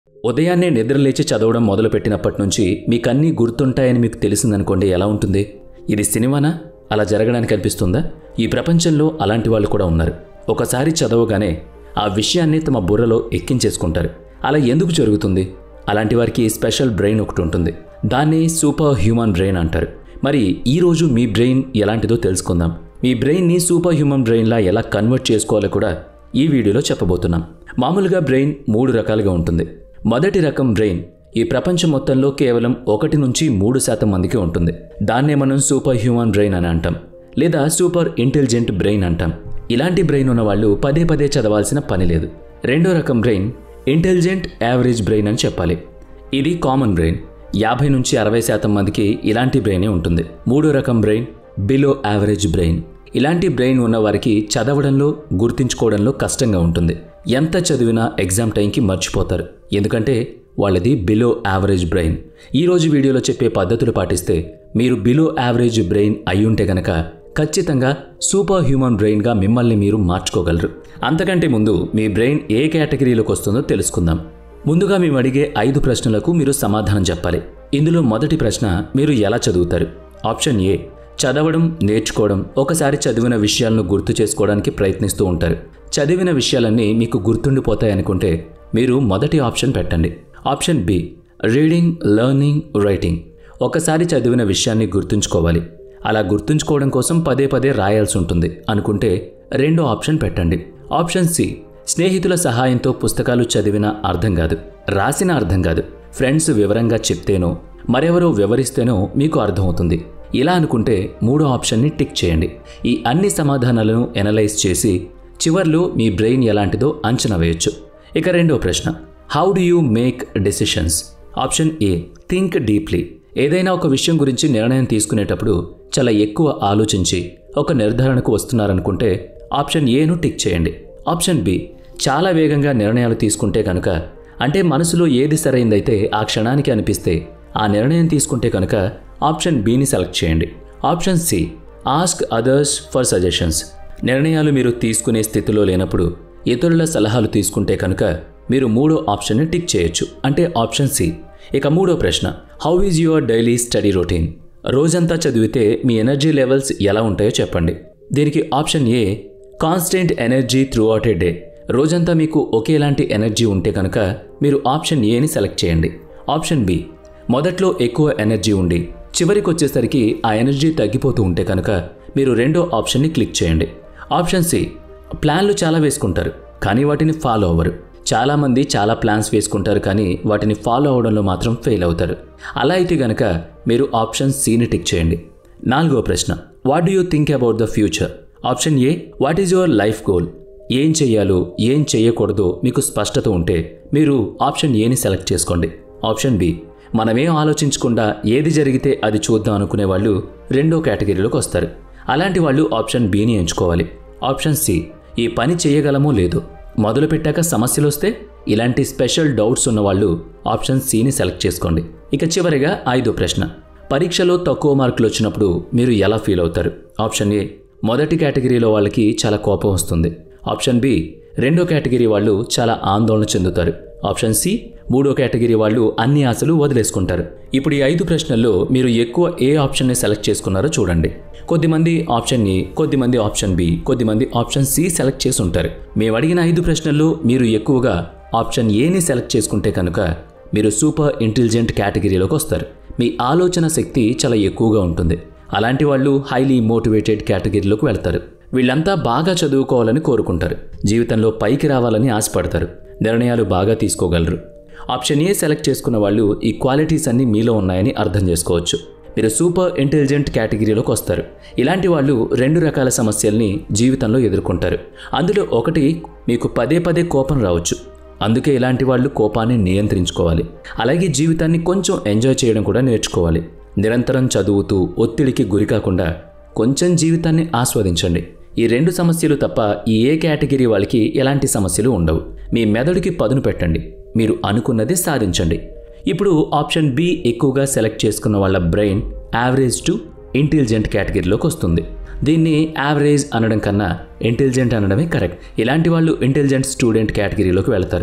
ఉదయాన్నే నిద్రలేచి చదవడం మొదలుపెట్టినప్పటి నుంచి మీకన్నీ గుర్తుంటాయని మీకు తెలిసిందనుకోండి ఎలా ఉంటుంది ఇది సినిమానా అలా జరగడానికి అనిపిస్తుందా ఈ ప్రపంచంలో అలాంటి వాళ్ళు కూడా ఉన్నారు ఒకసారి చదవగానే ఆ విషయాన్ని తమ బుర్రలో ఎక్కించేసుకుంటారు అలా ఎందుకు జరుగుతుంది అలాంటి వారికి స్పెషల్ బ్రెయిన్ ఒకటి ఉంటుంది దాన్ని సూపర్ హ్యూమన్ బ్రెయిన్ అంటారు మరి ఈరోజు మీ బ్రెయిన్ ఎలాంటిదో తెలుసుకుందాం మీ బ్రెయిన్ని సూపర్ హ్యూమన్ బ్రెయిన్లా ఎలా కన్వర్ట్ చేసుకోవాలో కూడా ఈ వీడియోలో చెప్పబోతున్నాం మామూలుగా బ్రెయిన్ మూడు రకాలుగా ఉంటుంది మొదటి రకం బ్రెయిన్ ఈ ప్రపంచం మొత్తంలో కేవలం ఒకటి నుంచి మూడు శాతం మందికి ఉంటుంది దాన్నే మనం సూపర్ హ్యూమన్ బ్రెయిన్ అని అంటాం లేదా సూపర్ ఇంటెలిజెంట్ బ్రెయిన్ అంటాం ఇలాంటి బ్రెయిన్ ఉన్న వాళ్ళు పదే పదే చదవాల్సిన పని లేదు రెండో రకం బ్రెయిన్ ఇంటెలిజెంట్ యావరేజ్ బ్రెయిన్ అని చెప్పాలి ఇది కామన్ బ్రెయిన్ యాభై నుంచి అరవై శాతం మందికి ఇలాంటి బ్రెయినే ఉంటుంది మూడో రకం బ్రెయిన్ బిలో యావరేజ్ బ్రెయిన్ ఇలాంటి బ్రెయిన్ ఉన్న వారికి చదవడంలో గుర్తించుకోవడంలో కష్టంగా ఉంటుంది ఎంత చదివినా ఎగ్జామ్ టైంకి మర్చిపోతారు ఎందుకంటే వాళ్ళది బిలో యావరేజ్ బ్రెయిన్ ఈరోజు వీడియోలో చెప్పే పద్ధతులు పాటిస్తే మీరు బిలో యావరేజ్ బ్రెయిన్ అయ్యుంటే గనక ఖచ్చితంగా సూపర్ హ్యూమన్ బ్రెయిన్గా మిమ్మల్ని మీరు మార్చుకోగలరు అంతకంటే ముందు మీ బ్రెయిన్ ఏ కేటగిరీలోకి వస్తుందో తెలుసుకుందాం ముందుగా మేము అడిగే ఐదు ప్రశ్నలకు మీరు సమాధానం చెప్పాలి ఇందులో మొదటి ప్రశ్న మీరు ఎలా చదువుతారు ఆప్షన్ ఏ చదవడం నేర్చుకోవడం ఒకసారి చదివిన విషయాలను గుర్తు చేసుకోవడానికి ప్రయత్నిస్తూ ఉంటారు చదివిన విషయాలన్నీ మీకు గుర్తుండిపోతాయనుకుంటే మీరు మొదటి ఆప్షన్ పెట్టండి option B reading learning writing ఒకసారి చదివిన విషయాన్ని గుర్తుంచుకోవాలి అలా గుర్తుంచుకోవడం కోసం పదే పదే రాయాల్సి ఉంటుంది అనుకుంటే రెండో ఆప్షన్ పెట్టండి ఆప్షన్ సి స్నేహితుల సహాయంతో పుస్తకాలు చదివిన అర్థం కాదు రాసిన అర్థం కాదు ఫ్రెండ్స్ వివరంగా చెప్తేనో మరెవరో వివరిస్తేనో మీకు అర్థమవుతుంది ఇలా అనుకుంటే మూడో ఆప్షన్ని టిక్ చేయండి ఈ అన్ని సమాధానాలను ఎనలైజ్ చేసి చివర్లో మీ బ్రెయిన్ ఎలాంటిదో అంచనా వేయొచ్చు ఇక రెండో ప్రశ్న how do you make decisions option A think deeply ఏదైనా ఒక విషయం గురించి నిర్ణయం తీసుకునేటప్పుడు చాలా ఎక్కువ ఆలోచించి ఒక నిర్ధారణకు వస్తున్నారనుకుంటే ఆప్షన్ ఏను టిక్ చేయండి ఆప్షన్ బి చాలా వేగంగా నిర్ణయాలు తీసుకుంటే కనుక అంటే మనసులో ఏది సరైందైతే ఆ క్షణానికి అనిపిస్తే ఆ నిర్ణయం తీసుకుంటే కనుక ఆప్షన్ బిని సెలెక్ట్ చేయండి option C ask others for suggestions నిర్ణయాలు మీరు తీసుకునే స్థితిలో లేనప్పుడు ఇతరుల సలహాలు తీసుకుంటే కనుక మీరు మూడో ఆప్షన్ని టిక్ చేయొచ్చు అంటే ఆప్షన్ సి ఇక మూడో ప్రశ్న how is your daily study routine రోజంతా చదివితే మీ ఎనర్జీ లెవెల్స్ ఎలా ఉంటాయో చెప్పండి దీనికి option A constant energy throughout a day రోజంతా మీకు ఒకేలాంటి ఎనర్జీ ఉంటే కనుక మీరు ఆప్షన్ ఏని సెలెక్ట్ చేయండి ఆప్షన్ బి మొదట్లో ఎక్కువ ఎనర్జీ ఉండి చివరికి వచ్చేసరికి ఆ ఎనర్జీ తగ్గిపోతూ ఉంటే కనుక మీరు రెండో ఆప్షన్ని క్లిక్ చేయండి ఆప్షన్ సి ప్లాన్లు చాలా వేసుకుంటారు కానీ వాటిని ఫాలో అవ్వరు చాలామంది చాలా ప్లాన్స్ వేసుకుంటారు కానీ వాటిని ఫాలో అవడంలో మాత్రం ఫెయిల్ అవుతారు అలా అయితే గనక మీరు ఆప్షన్ సిని టిక్ చేయండి నాలుగో ప్రశ్న what do you think about the future option A what is your life goal ఏం చేయాలో ఏం చేయకూడదో మీకు స్పష్టత ఉంటే మీరు ఆప్షన్ ఏని సెలెక్ట్ చేసుకోండి ఆప్షన్ బి మనమేం ఆలోచించకుండా ఏది జరిగితే అది చూద్దాం అనుకునే వాళ్ళు రెండో కేటగిరీలోకి వస్తారు అలాంటి వాళ్ళు ఆప్షన్ బిని ఎంచుకోవాలి ఆప్షన్ సి ఈ పని చేయగలమో లేదో మొదలు పెట్టాక సమస్యలు వస్తే ఇలాంటి స్పెషల్ డౌట్స్ ఉన్న వాళ్ళు ఆప్షన్ సిని సెలెక్ట్ చేసుకోండి ఇక చివరిగా ఐదో ప్రశ్న పరీక్షలో తక్కువ మార్కులు వచ్చినప్పుడు మీరు ఎలా ఫీల్ అవుతారు ఆప్షన్ ఏ మొదటి కేటగిరీలో వాళ్ళకి చాలా కోపం వస్తుంది ఆప్షన్ బి రెండో కేటగిరీ వాళ్ళు చాలా ఆందోళన చెందుతారు ఆప్షన్ సి మూడో కేటగిరీ వాళ్ళు అన్ని ఆశలు వదిలేసుకుంటారు ఇప్పుడు ఈ ఐదు ప్రశ్నల్లో మీరు ఎక్కువ ఏ ఆప్షన్ని సెలెక్ట్ చేసుకున్నారో చూడండి కొద్దిమంది ఆప్షన్ ఏ కొద్దిమంది ఆప్షన్ బి కొద్దిమంది ఆప్షన్ సి సెలెక్ట్ చేసి ఉంటారు మేము అడిగిన ఐదు ప్రశ్నల్లో మీరు ఎక్కువగా ఆప్షన్ ఏని సెలెక్ట్ చేసుకుంటే కనుక మీరు సూపర్ ఇంటెలిజెంట్ కేటగిరీలోకి వస్తారు మీ ఆలోచన శక్తి చాలా ఎక్కువగా ఉంటుంది అలాంటి వాళ్ళు హైలీ మోటివేటెడ్ కేటగిరీలోకి వెళ్తారు వీళ్ళంతా బాగా చదువుకోవాలని కోరుకుంటారు జీవితంలో పైకి రావాలని ఆశపడతారు నిర్ణయాలు బాగా తీసుకోగలరు ఆప్షన్ ఏ సెలెక్ట్ చేసుకున్న వాళ్ళు ఈ క్వాలిటీస్ అన్నీ మీలో ఉన్నాయని అర్థం చేసుకోవచ్చు మీరు సూపర్ ఇంటెలిజెంట్ కేటగిరీలోకి వస్తారు ఇలాంటి వాళ్ళు రెండు రకాల సమస్యల్ని జీవితంలో ఎదుర్కొంటారు అందులో ఒకటి మీకు పదే పదే కోపం రావచ్చు అందుకే ఇలాంటి వాళ్ళు కోపాన్ని నియంత్రించుకోవాలి అలాగే జీవితాన్ని కొంచెం ఎంజాయ్ చేయడం కూడా నేర్చుకోవాలి నిరంతరం చదువుతూ ఒత్తిడికి గురి కాకుండా కొంచెం జీవితాన్ని ఆస్వాదించండి ఈ రెండు సమస్యలు తప్ప ఈ ఏ కేటగిరీ వాళ్ళకి ఎలాంటి సమస్యలు ఉండవు మీ మెదడుకి పదును పెట్టండి మీరు అనుకున్నది సాధించండి ఇప్పుడు ఆప్షన్ బి ఎక్కువగా సెలెక్ట్ చేసుకున్న వాళ్ళ బ్రెయిన్ యావరేజ్ టు ఇంటెలిజెంట్ కేటగిరీలోకి వస్తుంది దీన్ని యావరేజ్ అనడం కన్నా ఇంటెలిజెంట్ అనడమే కరెక్ట్ ఇలాంటి వాళ్ళు ఇంటెలిజెంట్ స్టూడెంట్ కేటగిరీలోకి వెళ్తారు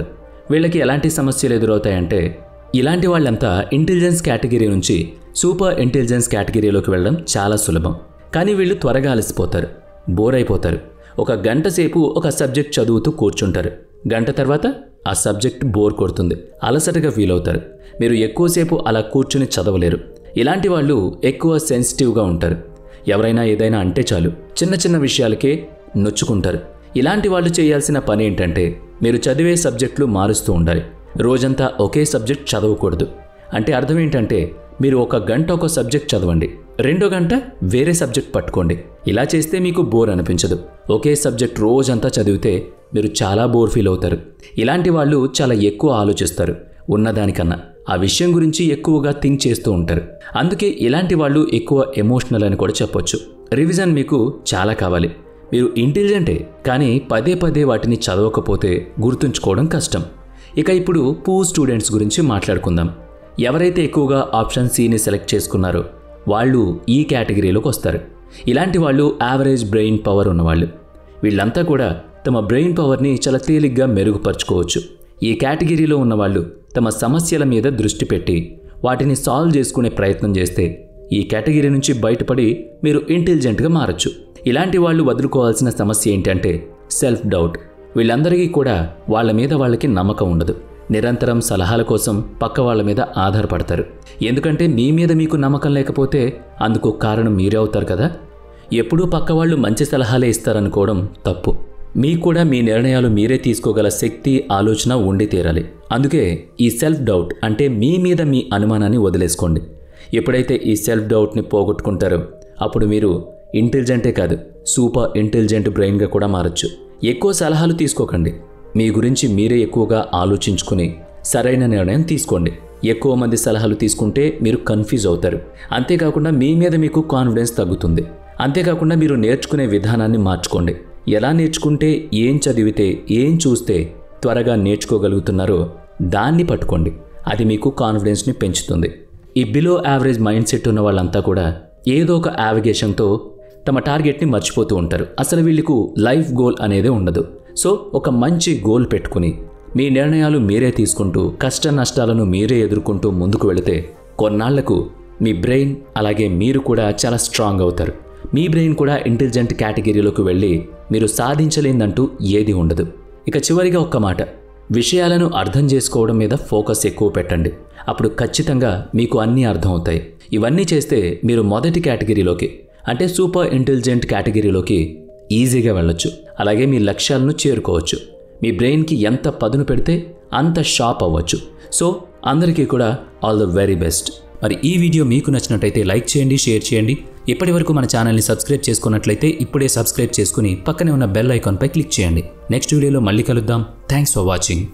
వీళ్ళకి ఎలాంటి సమస్యలు ఎదురవుతాయంటే ఇలాంటి వాళ్ళంతా ఇంటెలిజెన్స్ కేటగిరీ నుంచి సూపర్ ఇంటెలిజెన్స్ కేటగిరీలోకి వెళ్ళడం చాలా సులభం కానీ వీళ్ళు త్వరగా అలసిపోతారు బోర్ అయిపోతారు ఒక గంట సేపు ఒక సబ్జెక్ట్ చదువుతూ కూర్చుంటారు గంట తర్వాత ఆ సబ్జెక్ట్ బోర్ కొడుతుంది అలసటగా ఫీల్ అవుతారు మీరు ఎక్కువసేపు అలా కూర్చుని చదవలేరు ఇలాంటి వాళ్ళు ఎక్కువ సెన్సిటివ్గా ఉంటారు ఎవరైనా ఏదైనా అంటే చాలు చిన్న చిన్న విషయాలకే నొచ్చుకుంటారు ఇలాంటి వాళ్ళు చేయాల్సిన పని ఏంటంటే మీరు చదివే సబ్జెక్టులు మారుస్తూ ఉండాలి రోజంతా ఒకే సబ్జెక్ట్ చదవకూడదు అంటే అర్థం ఏంటంటే మీరు ఒక గంట ఒక సబ్జెక్ట్ చదవండి రెండో గంట వేరే సబ్జెక్ట్ పట్టుకోండి ఇలా చేస్తే మీకు బోర్ అనిపించదు ఒకే సబ్జెక్ట్ రోజంతా చదివితే మీరు చాలా బోర్ ఫీల్ అవుతారు ఇలాంటి వాళ్ళు చాలా ఎక్కువ ఆలోచిస్తారు ఉన్నదానికన్నా ఆ విషయం గురించి ఎక్కువగా థింక్ చేస్తూ ఉంటారు అందుకే ఇలాంటి వాళ్ళు ఎక్కువ ఎమోషనల్ అని కూడా చెప్పొచ్చు రివిజన్ మీకు చాలా కావాలి మీరు ఇంటెలిజెంటే కానీ పదే పదే వాటిని చదవకపోతే గుర్తుంచుకోవడం కష్టం ఇక ఇప్పుడు పూ స్టూడెంట్స్ గురించి మాట్లాడుకుందాం ఎవరైతే ఎక్కువగా ఆప్షన్ సిని సెలెక్ట్ చేసుకున్నారో వాళ్ళు ఈ కేటగిరీలోకి వస్తారు ఇలాంటి వాళ్ళు యావరేజ్ బ్రెయిన్ పవర్ ఉన్నవాళ్ళు వీళ్ళంతా కూడా తమ బ్రెయిన్ పవర్ని చాలా తేలిగ్గా మెరుగుపరుచుకోవచ్చు ఈ కేటగిరీలో ఉన్నవాళ్ళు తమ సమస్యల మీద దృష్టి పెట్టి వాటిని సాల్వ్ చేసుకునే ప్రయత్నం చేస్తే ఈ కేటగిరీ నుంచి బయటపడి మీరు ఇంటెలిజెంట్గా మారచ్చు ఇలాంటి వాళ్ళు వదులుకోవాల్సిన సమస్య ఏంటంటే సెల్ఫ్ డౌట్ వీళ్ళందరికీ కూడా వాళ్ళ మీద వాళ్ళకి నమ్మకం ఉండదు నిరంతరం సలహాల కోసం పక్క వాళ్ళ మీద ఆధారపడతారు ఎందుకంటే మీ మీద మీకు నమ్మకం లేకపోతే అందుకు కారణం మీరే అవుతారు కదా ఎప్పుడూ పక్క వాళ్ళు మంచి సలహాలే ఇస్తారనుకోవడం తప్పు మీకు కూడా మీ నిర్ణయాలు మీరే తీసుకోగల శక్తి ఆలోచన ఉండి తీరాలి అందుకే ఈ సెల్ఫ్ డౌట్ అంటే మీ మీద మీ అనుమానాన్ని వదిలేసుకోండి ఎప్పుడైతే ఈ సెల్ఫ్ డౌట్ని పోగొట్టుకుంటారో అప్పుడు మీరు ఇంటెలిజెంటే కాదు సూపర్ ఇంటెలిజెంట్ బ్రెయిన్గా కూడా మారచ్చు ఎక్కువ సలహాలు తీసుకోకండి మీ గురించి మీరే ఎక్కువగా ఆలోచించుకుని సరైన నిర్ణయం తీసుకోండి ఎక్కువ మంది సలహాలు తీసుకుంటే మీరు కన్ఫ్యూజ్ అవుతారు అంతేకాకుండా మీ మీద మీకు కాన్ఫిడెన్స్ తగ్గుతుంది అంతేకాకుండా మీరు నేర్చుకునే విధానాన్ని మార్చుకోండి ఎలా నేర్చుకుంటే ఏం చదివితే ఏం చూస్తే త్వరగా నేర్చుకోగలుగుతున్నారో దాన్ని పట్టుకోండి అది మీకు కాన్ఫిడెన్స్ని పెంచుతుంది ఈ బిలో యావరేజ్ మైండ్ సెట్ ఉన్న వాళ్ళంతా కూడా ఏదో ఒక యావిగేషన్తో తమ టార్గెట్ని మర్చిపోతూ ఉంటారు అసలు వీళ్ళకు లైఫ్ గోల్ అనేది ఉండదు సో ఒక మంచి గోల్ పెట్టుకుని మీ నిర్ణయాలు మీరే తీసుకుంటూ కష్ట నష్టాలను మీరే ఎదుర్కొంటూ ముందుకు వెళితే కొన్నాళ్లకు మీ బ్రెయిన్ అలాగే మీరు కూడా చాలా స్ట్రాంగ్ అవుతారు మీ బ్రెయిన్ కూడా ఇంటెలిజెంట్ కేటగిరీలోకి వెళ్ళి మీరు సాధించలేందంటూ ఏది ఉండదు ఇక చివరిగా ఒక్క మాట విషయాలను అర్థం చేసుకోవడం మీద ఫోకస్ ఎక్కువ పెట్టండి అప్పుడు ఖచ్చితంగా మీకు అన్నీ అర్థమవుతాయి ఇవన్నీ చేస్తే మీరు మొదటి కేటగిరీలోకి అంటే సూపర్ ఇంటెలిజెంట్ కేటగిరీలోకి ఈజీగా వెళ్ళొచ్చు అలాగే మీ లక్ష్యాలను చేరుకోవచ్చు మీ బ్రెయిన్కి ఎంత పదును పెడితే అంత షాప్ అవ్వచ్చు సో అందరికీ కూడా ఆల్ ద వెరీ బెస్ట్ మరి ఈ వీడియో మీకు నచ్చినట్టయితే లైక్ చేయండి షేర్ చేయండి ఇప్పటి వరకు మన ఛానల్ని సబ్స్క్రైబ్ చేసుకున్నట్లయితే ఇప్పుడే సబ్స్క్రైబ్ చేసుకుని పక్కనే ఉన్న బెల్ ఐకాన్పై క్లిక్ చేయండి నెక్స్ట్ వీడియోలో మళ్ళీ కలుద్దాం థ్యాంక్స్ ఫర్ వాచింగ్